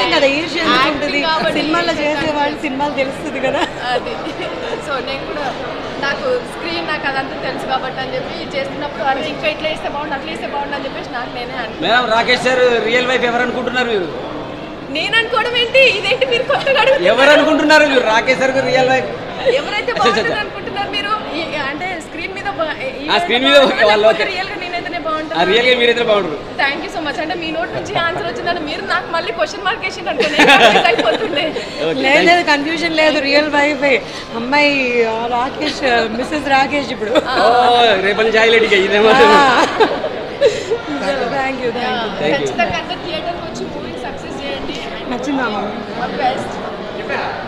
చెప్తాం కదా ఈర్ష్య ఎందుకు Acting ఉంటుంది కాబట్టి సినిమాలో ఈర్ష్య చేసేవాళ్ళు సినిమాలు తెలుస్తుంది కదా అది సో నేను కూడా నాకు స్క్రీన్ నాకు అదంతా తెలుసు కాబట్టి అని చెప్పి చేస్తున్నప్పుడు అరే ఇంకా ఇట్లా వేస్తే బాగుండు అట్లా వేస్తే బాగుండు అని చెప్పేసి నాకు నేనే అనుకున్నాను madam Rakesh sir real wife ఎవరు అనుకుంటున్నారు మీరు నేను అనుకోవడం ఏంటి ఇదేంటి మీరు కొత్తగా అడుగుతున్నారు? ఎవరు అనుకుంటున్నారు మీరు రాకేష్ సార్ రియల్ వైఫ్ ఎవరైతే అచ్చా, అచ్చా. బాగుంటుంది అనుకుంటున్నారు మీరు ఈ- అంటే స్క్రీన్ మీద ఆ, screen మీద ఓకే, వాళ్ళు ఓకే. రియల్ గా నేనైతేనే ఆ బాగుంటుంది రియల్ గా మీరైతే బాగుంటారు థ్యాంక్ యూ సో మచ్ అంటే మీ నోట్ నుంచి ఆన్సర్ వచ్చిందని మీరు నాకు మళ్ళీ క్వశ్చన్ మార్క్ వేసింది అనుకున్నాను అయిపోతుండే లేదు లేదు కన్ఫ్యూజన్ లేదు రియల్ వైఫ్ అమ్మాయి ఆ, రాకేష్ మిస్సెస్ రాకేష్ ఇప్పుడు ఓ రేపటి నుంచి హైలైట్ ఇదేమో thank you thank you Thank you. ఖచ్చితంగా అందరు థియేటర్కి వచ్చి మూవీ సక్సెస్ చేయండి నచ్చిందా బెస్ట్